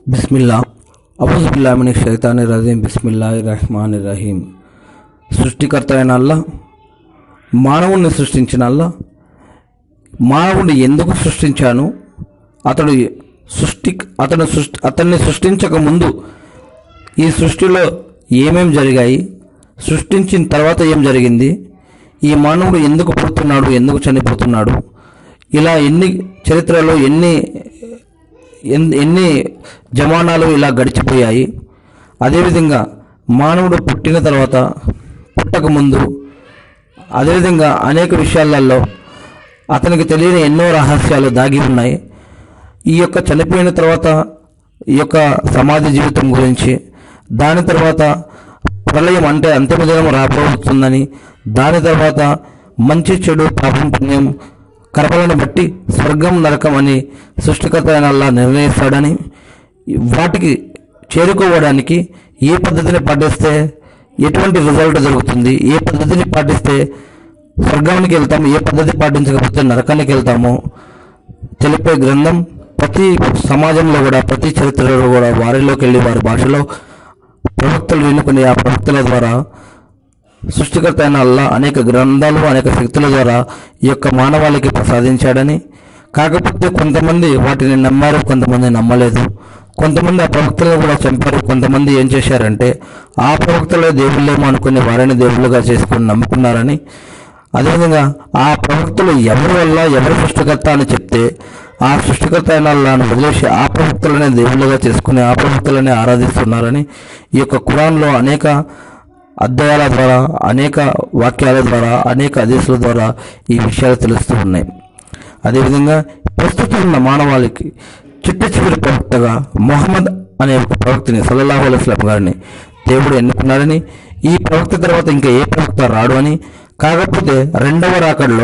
బిస్మిల్లా అబుజుబిల్లామిని షైతాని రజీం బిస్మిల్లా రహమాన్ రహీం సృష్టికర్త అయిన అల్లా మానవుణ్ణి సృష్టించిన అల్లా మానవుడిని ఎందుకు సృష్టించాను అతడు సృష్టి అతను సృష్టి అతన్ని సృష్టించక ముందు ఈ సృష్టిలో ఏమేం జరిగాయి సృష్టించిన తర్వాత ఏం జరిగింది ఈ మానవుడు ఎందుకు పుడుతున్నాడు ఎందుకు చనిపోతున్నాడు ఇలా ఎన్ని చరిత్రలో ఎన్ని ఎన్- ఎన్ని జమానాలు ఇలా గడిచిపోయాయి అదేవిధంగా మానవుడు పుట్టిన తర్వాత పుట్టక ముందు అదేవిధంగా అనేక విషయాలలో అతనికి తెలియని ఎన్నో రహస్యాలు దాగి ఉన్నాయి ఈ యొక్క చనిపోయిన తర్వాత ఈ యొక్క సమాధి జీవితం గురించి దాని తర్వాత ప్రళయం అంటే అంతిమ దినం రాబోతుందని దాని తర్వాత మంచి చెడు పాపం పుణ్యం కర్మలను బట్టి స్వర్గం నరకం అని సృష్టికర్త అయిన అల్లా నిర్ణయిస్తాడని వాటికి చేరుకోవడానికి ఏ పద్ధతిని పాటిస్తే ఎటువంటి రిజల్ట్ దొరుకుతుంది ఏ పద్ధతిని పాటిస్తే స్వర్గానికి వెళ్తాము ఏ పద్ధతి పాటించకపోతే నరకానికి వెళ్తాము తెలిపే గ్రంథం ప్రతి సమాజంలో కూడా ప్రతి చరిత్రలో కూడా వారిలోకి వెళ్ళి వారి భాషలో ప్రవక్తలు ఎన్నుకుని ఆ ప్రవక్తల ద్వారా సృష్టికర్త అయిన అల్లా అనేక గ్రంథాలు అనేక శక్తుల ద్వారా ఈ యొక్క మానవాళికి ప్రసాదించాడని కాకపోతే కొంతమంది వాటిని నమ్మారు కొంతమంది నమ్మలేదు కొంతమంది ఆ ప్రవక్తలను కూడా చంపారు కొంతమంది ఏం చేశారంటే ఆ ప్రవక్తలే దేవుళ్ళేమో అనుకుని వారిని దేవుళ్ళుగా చేసుకుని నమ్ముకున్నారని అదేవిధంగా ఆ ప్రవక్తలు ఎవరి వల్ల ఎవరి సృష్టికర్త అని చెప్తే ఆ సృష్టికర్త అయిన అల్లాను వదిలేసి ఆ ప్రవక్తలనే దేవుళ్ళుగా చేసుకుని ఆ ప్రవక్తలనే ఆరాధిస్తున్నారని ఈ యొక్క ఖురాన్లో అనేక అధ్యాయాల ద్వారా అనేక వాక్యాల ద్వారా అనేక అదేశాల ద్వారా ఈ విషయాలు తెలుస్తూ ఉన్నాయి అదేవిధంగా ప్రస్తుతం ఉన్న మానవాళికి చిట్ట చివరి ప్రవక్తగా మొహమ్మద్ అనే ఒక ప్రవక్తని సల్లల్లాహు అలైస్లాం గారిని దేవుడు ఎన్నుకున్నాడని ఈ ప్రవక్త తర్వాత ఇంకా ఏ ప్రవక్త రాడు అని కాకపోతే రెండవ రాకడలో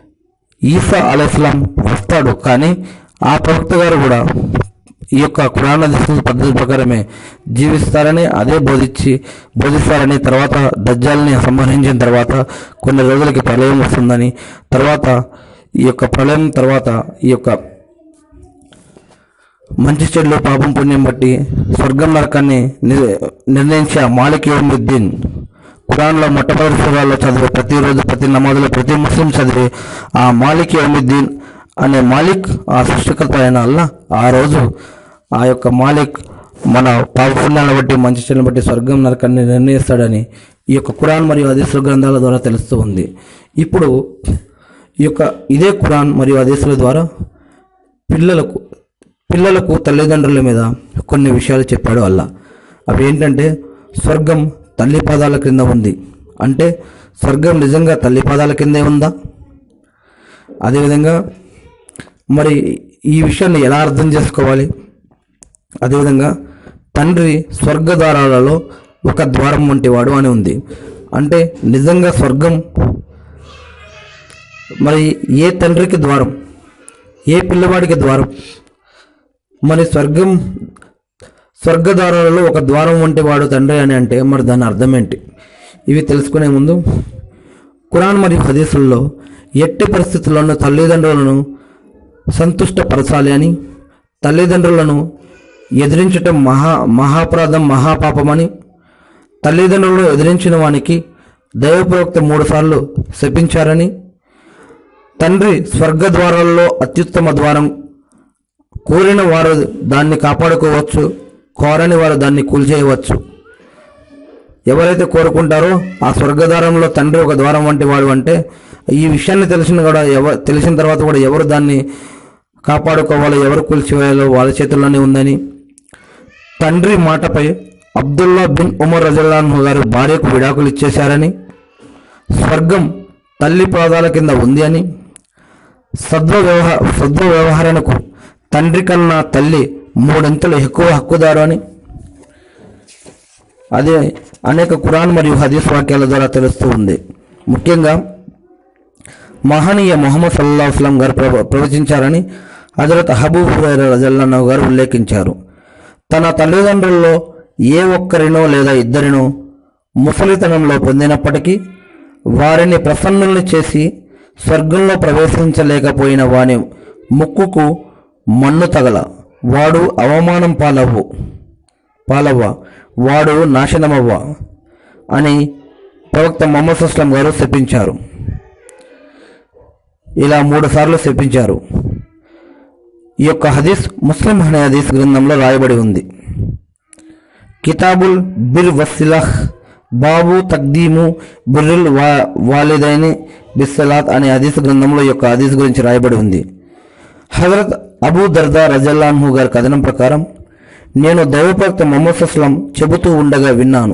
ఈసా అలైస్లాం వస్తాడు కానీ ఆ ప్రవక్త గారు కూడా ఈ యొక్క కురాణ దిశ పద్ధతి ప్రకారమే జీవిస్తారని అదే బోధించి బోధిస్తారని తర్వాత దజ్జాల్ని సంహరించిన తర్వాత కొన్ని రోజులకి ప్రళయం వస్తుందని తర్వాత ఈ యొక్క ప్రళయం తర్వాత ఈ యొక్క మంచి చెడులు పాపం పుణ్యం బట్టి స్వర్గం నరకాన్ని ని- నిర్ణయించే ఆ మాలిక్ యోముద్దీన్ ఖురాన్లో మొట్టమొదటి సూరాల్లో చదివే ప్రతిరోజు ప్రతి నమాజులో ప్రతి ముస్లిం చదివే ఆ మాలిక్ యోముద్దీన్ అనే మాలిక్ ఆ సృష్టికర్త అయిన అల్లా ఆ రోజు ఆ యొక్క మాలిక్ మన పాప పుణ్యాలను బట్టి మంచి చెడులను బట్టి స్వర్గం నరకాన్ని నిర్ణయిస్తాడని ఈ యొక్క ఖురాన్ మరియు హదీసుల గ్రంథాల ద్వారా తెలుస్తూ ఉంది ఇప్పుడు ఈ యొక్క ఇదే ఖురాన్ మరియు హదీసుల ద్వారా పిల్లలకు పిల్లలకు తల్లిదండ్రుల మీద కొన్ని విషయాలు చెప్పాడు అల్లా అవి ఏంటంటే స్వర్గం తల్లి పాదాల క్రింద ఉంది అంటే స్వర్గం నిజంగా తల్లి పాదాల కిందే ఉందా అదేవిధంగా మరి ఈ విషయాన్ని ఎలా అర్థం చేసుకోవాలి అదేవిధంగా తండ్రి స్వర్గద్వారాలలో ఒక ద్వారం వంటి వాడు అని ఉంది అంటే నిజంగా స్వర్గం మరి ఏ తండ్రికి ద్వారం ఏ పిల్లవాడికి ద్వారం మరి స్వర్గం స్వర్గద్వారాలలో ఒక ద్వారం వంటి వాడు తండ్రి అని అంటే మరి దాని అర్థం ఏంటి ఇవి తెలుసుకునే ముందు ఖురాన్ మరియు హదీసుల్లో ఎట్టి పరిస్థితుల్లోనూ తల్లిదండ్రులను సంతుష్టపరచాలి అని తల్లిదండ్రులను ఎదిరించటం మహా మహాపరాధం మహాపాపమని తల్లిదండ్రులను ఎదిరించిన వానికి దైవప్రవక్త మూడుసార్లు శపించారని తండ్రి స్వర్గద్వారాల్లో అత్యుత్తమ ద్వారం కోరిన వారు దాన్ని కాపాడుకోవచ్చు కోరని వారు దాన్ని కూల్చేయవచ్చు ఎవరైతే కోరుకుంటారో ఆ స్వర్గద్వారంలో తండ్రి ఒక ద్వారం వంటి వాడు అంటే ఈ విషయాన్ని తెలిసిన కూడా ఎవ తెలిసిన తర్వాత కూడా ఎవరు దాన్ని కాపాడుకోవాలో ఎవరు కూల్చివేయాలో వాళ్ళ చేతుల్లోనే ఉందని తండ్రి మాటపై అబ్దుల్లా బిన్ ఉమర్ రజల్లాన్హు గారు భార్యకు విడాకులు ఇచ్చేశారని స్వర్గం తల్లి పాదాల కింద ఉంది అని సద్వ వ్యవహార సద్వ వ్యవహారానికి తండ్రి కన్నా తల్లి మూడింతలు ఎక్కువ హక్కుదారు అని అదే అనేక ఖురాన్ మరియు హదీస్ వాక్యాల ద్వారా తెలుస్తూ ఉంది ముఖ్యంగా మహనీయ మొహమ్మద్ సల్లా వస్లం గారు ప్రవ ప్రవచించారని హజరత్ హబూబ్ హురైరా రజల్లాను గారు ఉల్లేఖించారు తన తల్లిదండ్రుల్లో ఏ ఒక్కరినో లేదా ఇద్దరినో ముసలితనంలో పొందినప్పటికీ వారిని ప్రసన్నుల్ని చేసి స్వర్గంలో ప్రవేశించలేకపోయిన వాని ముక్కుకు మన్ను తగల వాడు అవమానం పాలవ్వు పాలవ్వ వాడు నాశనమవ్వ అని ప్రవక్త మొహమ్మద్ అస్లం గారు శపించారు ఇలా మూడు సార్లు శపించారు ఈ యొక్క హదీస్ ముస్లిం అనే హదీస్ గ్రంథంలో రాయబడి ఉంది కితాబుల్ బిర్ వసిలహ్ బాబు తక్దీము బిర్రుల్ వా వాలిదైని బిస్సలాత్ అనే హదీస్ గ్రంథంలో ఈ యొక్క హదీస్ గురించి రాయబడి ఉంది హజరత్ అబూ దర్దా రజల్లాన్హు గారి కథనం ప్రకారం నేను దైవప్రవక్త మొహమ్మద్ అస్లం చెబుతూ ఉండగా విన్నాను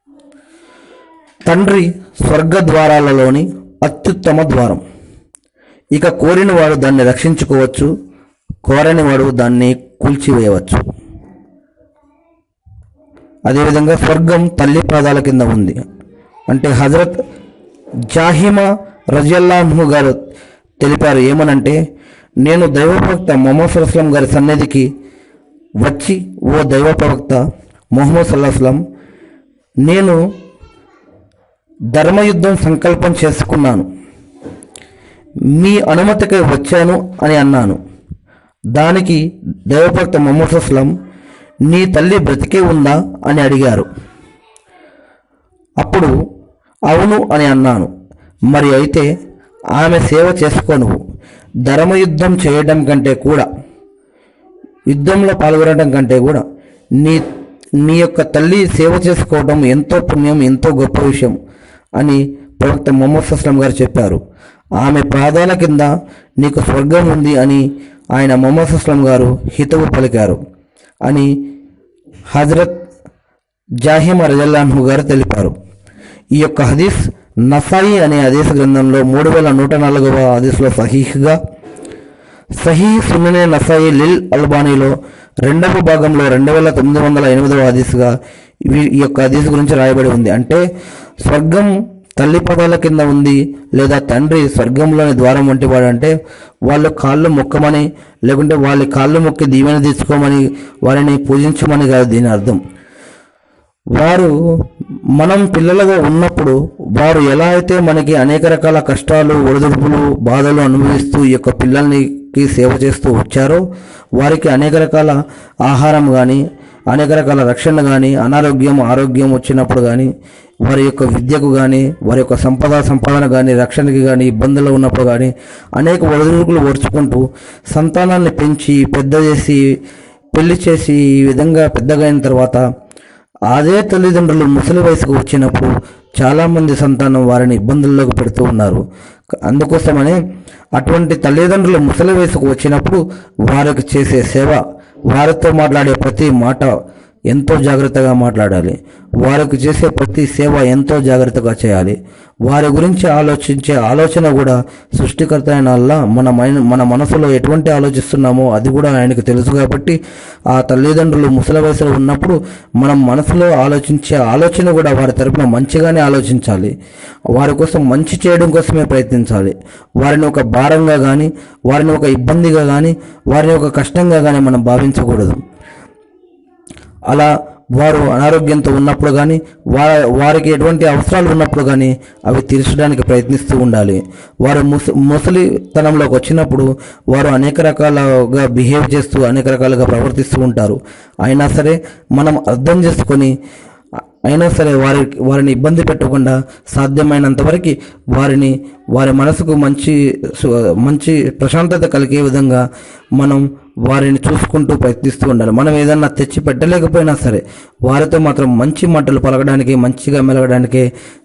తండ్రి స్వర్గ ద్వారాలలోని అత్యుత్తమ ద్వారం ఇక కోరిన వాడు దాన్ని రక్షించుకోవచ్చు కోరని వాడు దాన్ని కూల్చివేయవచ్చు అదేవిధంగా స్వర్గం తల్లి పాదాల కింద ఉంది అంటే హజరత్ జాహిమా రజల్లాహు గారు తెలిపారు ఏమనంటే నేను దైవ ప్రవక్త మొహమ్మద్ సల్లాహం గారి సన్నిధికి వచ్చి ఓ దైవ ప్రవక్త మొహమ్మద్ సల్లాహం నేను ధర్మయుద్ధం సంకల్పం చేసుకున్నాను మీ అనుమతికై వచ్చాను అని అన్నాను దానికి దైవభక్త మొహమ్మద్ అస్లం నీ తల్లి బ్రతికే ఉందా అని అడిగారు అప్పుడు అవును అని అన్నాను మరి అయితే ఆమె సేవ చేసుకోను ధర్మయుద్ధం చేయడం కంటే కూడా యుద్ధంలో పాల్గొనడం కంటే కూడా నీ నీ యొక్క తల్లి సేవ చేసుకోవడం ఎంతో పుణ్యం ఎంతో గొప్ప విషయం అని ప్రవక్త మొహమ్మద్ అస్లం గారు చెప్పారు ఆమె పాదాల కింద నీకు స్వర్గం ఉంది అని ఆయన మొహమ్మద్ అస్లం గారు హితవు పలికారు అని హజరత్ జాహిమ రజల్లాన్హు గారు తెలిపారు ఈ యొక్క హదీస్ నసాయి అనే హదీస్ గ్రంథంలో మూడు వేల నూట నాలుగవ హదీస్లో సహీహ్గా సహీ సున్ననే నసాయి లిల్ అల్బానీలో రెండవ భాగంలో రెండు వేల తొమ్మిది వందల ఎనిమిదవ హదీస్గా ఇవి- ఈ యొక్క హదీస్ గురించి రాయబడి ఉంది అంటే స్వర్గం తల్లి పదాల కింద ఉంది లేదా తండ్రి స్వర్గంలోని ద్వారం వంటి వాడు అంటే వాళ్ళు కాళ్ళు మొక్కమని లేకుంటే వాళ్ళ కాళ్ళు మొక్కి దీవెన తీసుకోమని వారిని పూజించమని కాదు దీని అర్థం వారు మనం పిల్లలుగా ఉన్నప్పుడు వారు ఎలా అయితే మనకి అనేక రకాల కష్టాలు ఒడిదుడుపులు బాధలు అనుభవిస్తూ ఈ యొక్క పిల్లల్నికి సేవ చేస్తూ వచ్చారో వారికి అనేక రకాల ఆహారం కానీ అనేక రకాల రక్షణ కానీ అనారోగ్యం ఆరోగ్యం వచ్చినప్పుడు కానీ వారి యొక్క విద్యకు కానీ వారి యొక్క సంపద సంపాదన కానీ రక్షణకి కానీ ఇబ్బందులు ఉన్నప్పుడు కానీ అనేక ఒడిదుడుకులు ఓర్చుకుంటూ సంతానాన్ని పెంచి పెద్ద చేసి పెళ్లి చేసి ఈ విధంగా పెద్దగా అయిన తర్వాత అదే తల్లిదండ్రులు ముసలి వయసుకు వచ్చినప్పుడు చాలామంది సంతానం వారిని ఇబ్బందుల్లోకి పెడుతూ ఉన్నారు క- అందుకోసమనే అటువంటి తల్లిదండ్రులు ముసలి వయసుకు వచ్చినప్పుడు వారికి చేసే సేవ వారితో మాట్లాడే ప్రతి మాట ఎంతో జాగ్రత్తగా మాట్లాడాలి వారికి చేసే ప్రతి సేవ ఎంతో జాగ్రత్తగా చేయాలి వారి గురించి ఆలోచించే ఆలోచన కూడా సృష్టికర్త అయిన అల్లా మన మైన మన మనసులో ఎటువంటి ఆలోచిస్తున్నామో అది కూడా ఆయనకు తెలుసు కాబట్టి ఆ తల్లిదండ్రులు ముసలి వయసులో ఉన్నప్పుడు మనం మనసులో ఆలోచించే ఆలోచన కూడా వారి తరపున మంచిగానే ఆలోచించాలి వారి కోసం మంచి చేయడం కోసమే ప్రయత్నించాలి వారిని ఒక భారంగా కానీ వారిని ఒక ఇబ్బందిగా కానీ వారిని ఒక కష్టంగా కానీ మనం భావించకూడదు అలా వారు అనారోగ్యంతో ఉన్నప్పుడు కానీ వారి వారికి ఎటువంటి అవసరాలు ఉన్నప్పుడు కానీ అవి తీర్చడానికి ప్రయత్నిస్తూ ఉండాలి వారు ముస ముసలితనంలోకి వచ్చినప్పుడు వారు అనేక రకాలుగా బిహేవ్ చేస్తూ అనేక రకాలుగా ప్రవర్తిస్తూ ఉంటారు అయినా సరే మనం అర్థం చేసుకొని అయినా సరే వారి వారిని ఇబ్బంది పెట్టకుండా సాధ్యమైనంత వరకు వారిని వారి మనసుకు మంచి సు- మంచి ప్రశాంతత కలిగే విధంగా మనం వారిని చూసుకుంటూ ప్రయత్నిస్తూ ఉండాలి మనం ఏదన్నా తెచ్చి పెట్టలేకపోయినా సరే వారితో మాత్రం మంచి మాటలు పలకడానికి మంచిగా మెలగడానికి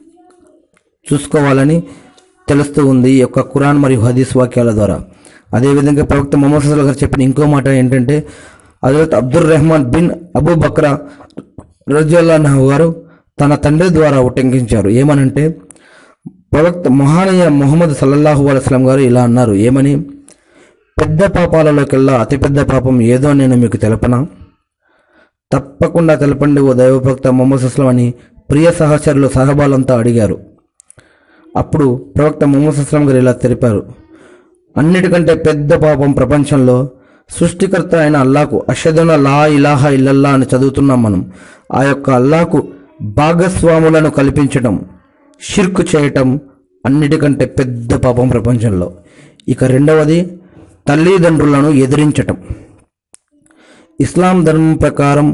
చూసుకోవాలని తెలుస్తూ ఉంది ఈ యొక్క ఖురాన్ మరియు హదీస్ వాక్యాల ద్వారా అదేవిధంగా ప్రవక్త మొహమ్మద్ సల్లాహ్ గారు చెప్పిన ఇంకో మాట ఏంటంటే హజరత్ Abdul Rahman bin Abu Bakr రజల్లాహు గారు తన తండ్రి ద్వారా ఉటంకించారు ఏమనంటే ప్రవక్త మహానీయ మొహమ్మద్ సల్లల్లాహు అలైస్లం గారు ఇలా అన్నారు ఏమని పెద్ద పాపాలలోకెల్లా అతిపెద్ద పాపం ఏదో నేను మీకు తెలపనా తప్పకుండా తెలపండి ఓ దైవభక్త మొహమ్మద్ అస్లం అని ప్రియ సహచరులు సహబాలంతా అడిగారు అప్పుడు ప్రవక్త మొహమ్మద్ అస్లం గారు ఇలా తెలిపారు అన్నిటికంటే పెద్ద పాపం ప్రపంచంలో సృష్టికర్త అయిన అల్లాకు అషదున లా ఇలాహా ఇల్లల్లా అని చదువుతున్నాం మనం ఆ యొక్క అల్లాకు భాగస్వాములను కల్పించటం షిర్కు చేయటం అన్నిటికంటే పెద్ద పాపం ప్రపంచంలో ఇక రెండవది తల్లిదండ్రులను ఎదిరించటం ఇస్లాం ధర్మం ప్రకారం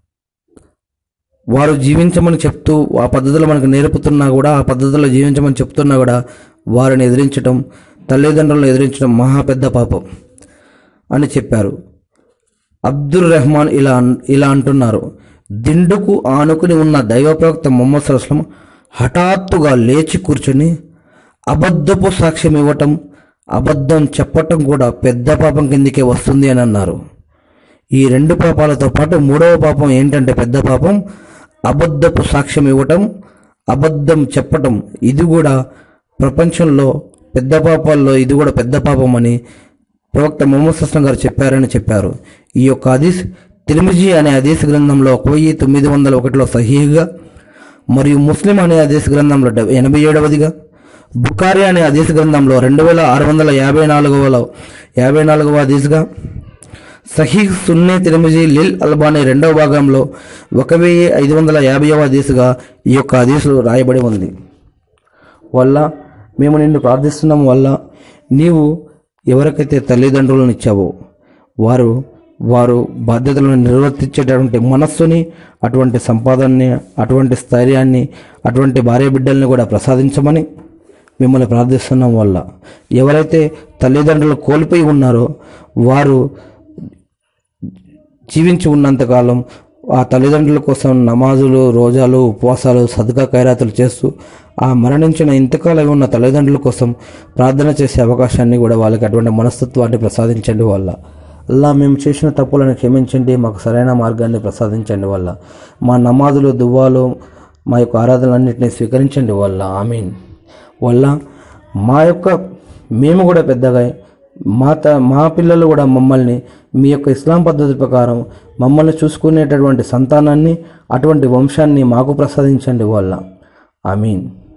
వారు జీవించమని చెప్తూ ఆ పద్ధతులు మనకు నేర్పుతున్నా కూడా ఆ పద్ధతిలో జీవించమని చెప్తున్నా కూడా వారిని ఎదిరించడం తల్లిదండ్రులను ఎదిరించడం మహా పెద్ద పాపం అని చెప్పారు అబ్దుల్ రెహమాన్ ఇలా అన్- ఇలా అంటున్నారు దిండుకు ఆనుకుని ఉన్న దైవ ప్రవక్త మొహమ్మద్ సల్లాం హఠాత్తుగా లేచి కూర్చొని అబద్ధపు సాక్ష్యం ఇవ్వటం అబద్ధం చెప్పటం కూడా పెద్ద పాపం కిందికే వస్తుంది అని అన్నారు ఈ రెండు పాపాలతో పాటు మూడవ పాపం ఏంటంటే పెద్ద పాపం అబద్ధపు సాక్ష్యం ఇవ్వటం అబద్ధం చెప్పటం ఇది కూడా ప్రపంచంలో పెద్ద పాపాల్లో ఇది కూడా పెద్ద పాపం అని ప్రవక్త మొహమ్మద్ సస్లం గారు చెప్పారని చెప్పారు ఈ యొక్క హదీస్ తిరుమిజీ అనే హదీస్ గ్రంథంలో ఒక వెయ్యి తొమ్మిది వందల ఒకటిలో సహీగా మరియు ముస్లిం అనే హదీస్ గ్రంథంలో డెబ్- ఎనభై ఏడవదిగా బుకారి అనే హదీస్ గ్రంథంలో రెండు వేల ఆరు వందల యాభై నాలుగవ యాభై నాలుగవ హదీస్గా సహీహ్ సున్నీ తిరుమిజీ లిల్ అల్బానీ రెండవ భాగంలో ఒక వెయ్యి ఐదు వందల యాభైవ హదీసుగా ఈ యొక్క హదీసు రాయబడి ఉంది వల్ల మేము నిన్ను ప్రార్థిస్తున్నాం వల్ల నీవు ఎవరికైతే తల్లిదండ్రులను ఇచ్చావో వారు వారు బాధ్యతలను నిర్వర్తించేటటువంటి మనస్సుని అటువంటి సంపాదనని అటువంటి స్థైర్యాన్ని అటువంటి భార్య బిడ్డల్ని కూడా ప్రసాదించమని మిమ్మల్ని ప్రార్థిస్తున్నాం వల్ల ఎవరైతే తల్లిదండ్రులు కోల్పోయి ఉన్నారో వారు జీవించి ఉన్నంతకాలం ఆ తల్లిదండ్రుల కోసం నమాజులు రోజాలు ఉపవాసాలు సదకా ఖైరాతులు చేస్తూ ఆ మరణించిన ఇంతకాలం ఉన్న తల్లిదండ్రుల కోసం ప్రార్థన చేసే అవకాశాన్ని కూడా వాళ్ళకి అటువంటి మనస్తత్వాన్ని ప్రసాదించండి వల్ల అల్లా మేము చేసిన తప్పులను క్షమించండి మాకు సరైన మార్గాన్ని ప్రసాదించండి వల్ల మా నమాజులు దువ్వాలు మా యొక్క ఆరాధనలన్నింటినీ స్వీకరించండి వల్ల ఆమీన్ వల్ల మా యొక్క మేము కూడా పెద్దగా మా త మా పిల్లలు కూడా మమ్మల్ని మీ యొక్క ఇస్లాం పద్ధతి ప్రకారం మమ్మల్ని చూసుకునేటటువంటి సంతానాన్ని అటువంటి వంశాన్ని మాకు ప్రసాదించండి వల్ల ఐ మీన్